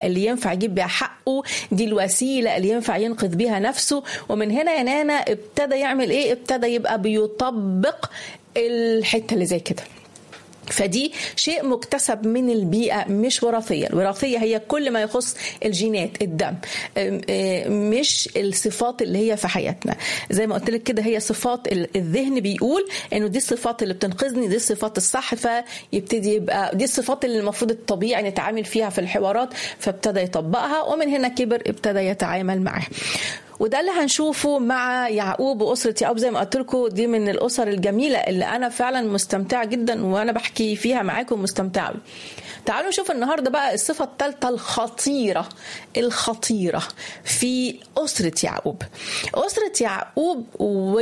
اللي ينفع يجيب بيها حقه دي الوسيله اللي ينفع ينقذ بيها نفسه ومن هنا يا نانا ابتدى يعمل ايه ابتدى يبقى بيطبق الحته اللي زي كده فدي شيء مكتسب من البيئة مش وراثية الوراثية هي كل ما يخص الجينات الدم مش الصفات اللي هي في حياتنا زي ما قلت لك كده هي صفات الذهن بيقول انه دي الصفات اللي بتنقذني دي الصفات الصح فيبتدي يبقى دي الصفات اللي المفروض الطبيعي نتعامل فيها في الحوارات فابتدى يطبقها ومن هنا كبر ابتدى يتعامل معاه وده اللي هنشوفه مع يعقوب واسره يعقوب زي ما قلت لكم دي من الاسر الجميله اللي انا فعلا مستمتعه جدا وانا بحكي فيها معاكم مستمتعه تعالوا نشوف النهارده بقى الصفه الثالثه الخطيره الخطيره في اسره يعقوب اسره يعقوب و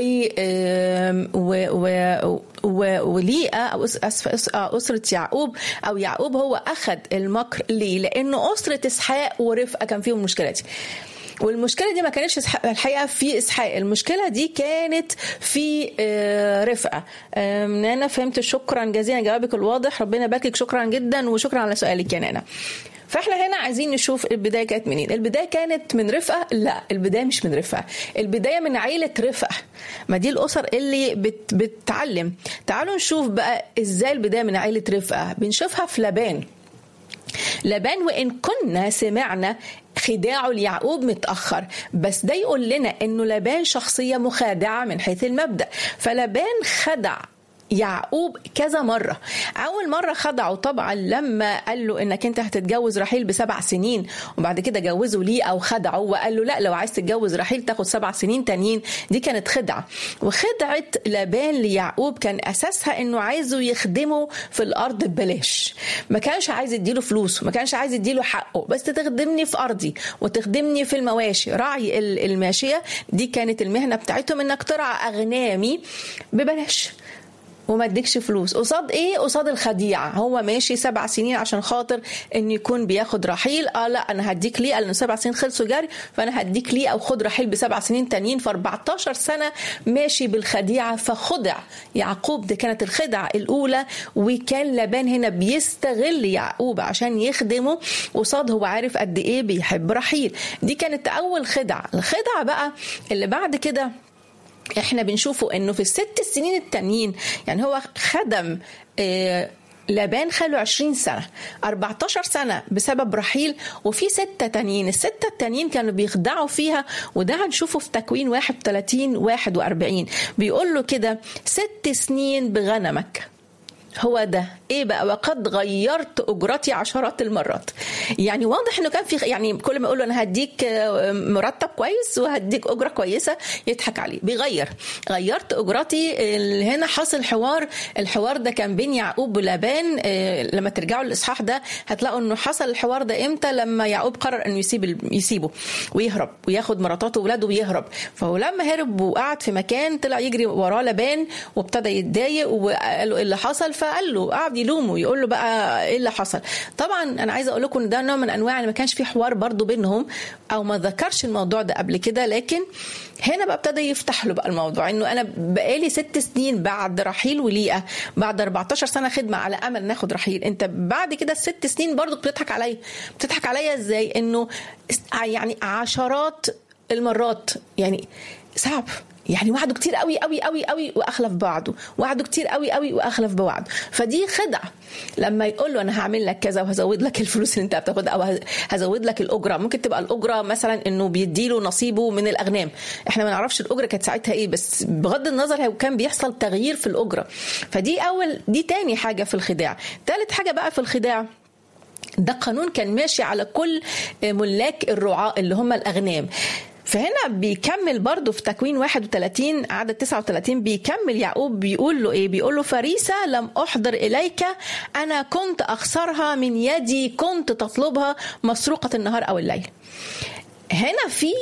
و و وليئه او اسره يعقوب او يعقوب هو اخذ المكر ليه؟ لانه اسره اسحاق ورفقه كان فيهم المشكله دي والمشكله دي ما كانتش الحقيقه في اسحاق المشكله دي كانت في رفقه نانا فهمت شكرا جزيلا جوابك الواضح ربنا يبارك شكرا جدا وشكرا على سؤالك يا نانا فاحنا هنا عايزين نشوف البدايه كانت منين البدايه كانت من رفقه لا البدايه مش من رفقه البدايه من عيله رفقه ما دي الاسر اللي بت بتعلم تعالوا نشوف بقى ازاي البدايه من عيله رفقه بنشوفها في لبان لبان وان كنا سمعنا خداعه ليعقوب متأخر بس ده يقول لنا انه لبان شخصية مخادعة من حيث المبدأ فلبان خدع يعقوب كذا مرة أول مرة خدعه طبعا لما قال له إنك أنت هتتجوز رحيل بسبع سنين وبعد كده جوزه ليه أو خدعه وقال له لا لو عايز تتجوز رحيل تاخد سبع سنين تانيين دي كانت خدعة وخدعة لابان ليعقوب كان أساسها إنه عايزه يخدمه في الأرض ببلاش ما كانش عايز يديله فلوس ما كانش عايز يديله حقه بس تخدمني في أرضي وتخدمني في المواشي راعي الماشية دي كانت المهنة بتاعتهم إنك ترعى أغنامي ببلاش وما اديكش فلوس قصاد ايه قصاد الخديعه هو ماشي سبع سنين عشان خاطر ان يكون بياخد رحيل اه لا انا هديك ليه قال سبع سنين خلصوا جاري فانا هديك ليه او خد رحيل بسبع سنين تانيين ف 14 سنه ماشي بالخديعه فخدع يعقوب دي كانت الخدعه الاولى وكان لبان هنا بيستغل يعقوب عشان يخدمه قصاد هو عارف قد ايه بيحب رحيل دي كانت اول خدعه الخدعه بقى اللي بعد كده احنا بنشوفه انه في الست سنين التانيين يعني هو خدم اه لابان خلوا 20 سنة 14 سنة بسبب رحيل وفي ستة تانيين الستة التانيين كانوا بيخدعوا فيها وده هنشوفه في تكوين 31 41 بيقول له كده ست سنين بغنمك هو ده ايه بقى وقد غيرت اجرتي عشرات المرات يعني واضح انه كان في يعني كل ما يقول له انا هديك مرتب كويس وهديك اجره كويسه يضحك عليه بيغير غيرت اجرتي هنا حصل حوار الحوار ده كان بين يعقوب ولابان لما ترجعوا للاصحاح ده هتلاقوا انه حصل الحوار ده امتى لما يعقوب قرر انه يسيب يسيبه ويهرب وياخد مراته واولاده ويهرب فهو لما هرب وقعد في مكان طلع يجري وراه لابان وابتدى يتضايق وقال له ايه اللي حصل فقال له قعد يلومه يقول له بقى ايه اللي حصل طبعا انا عايزه اقول لكم ان ده نوع من انواع اللي ما كانش في حوار برضو بينهم او ما ذكرش الموضوع ده قبل كده لكن هنا بقى ابتدى يفتح له بقى الموضوع انه انا بقالي ست سنين بعد رحيل وليئه بعد 14 سنه خدمه على امل ناخد رحيل انت بعد كده الست سنين برضو بتضحك عليا بتضحك عليا ازاي انه يعني عشرات المرات يعني صعب يعني وعده كتير قوي قوي قوي قوي واخلف بعضه وعده كتير قوي قوي واخلف بوعده فدي خدعه لما يقول له انا هعمل لك كذا وهزود لك الفلوس اللي انت بتاخدها او هزود لك الاجره ممكن تبقى الاجره مثلا انه بيديله نصيبه من الاغنام احنا ما نعرفش الاجره كانت ساعتها ايه بس بغض النظر كان بيحصل تغيير في الاجره فدي اول دي تاني حاجه في الخداع ثالث حاجه بقى في الخداع ده قانون كان ماشي على كل ملاك الرعاة اللي هم الأغنام فهنا بيكمل برضه في تكوين 31 عدد 39 بيكمل يعقوب بيقول له ايه بيقول له فريسة لم احضر اليك انا كنت اخسرها من يدي كنت تطلبها مسروقة النهار او الليل هنا في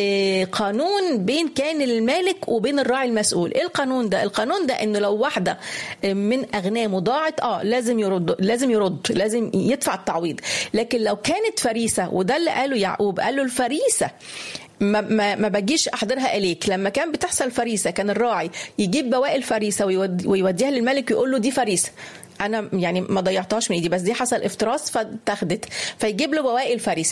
قانون بين كان المالك وبين الراعي المسؤول ايه القانون ده القانون ده انه لو واحده من اغنامه ضاعت اه لازم يرد لازم يرد لازم يدفع التعويض لكن لو كانت فريسه وده اللي قاله يعقوب قال له الفريسه ما, ما, ما بجيش احضرها اليك لما كان بتحصل فريسه كان الراعي يجيب بواقي الفريسه ويوديها للملك ويقول له دي فريسه انا يعني ما ضيعتهاش من ايدي بس دي حصل افتراس فاتاخدت فيجيب له بواقي الفريسه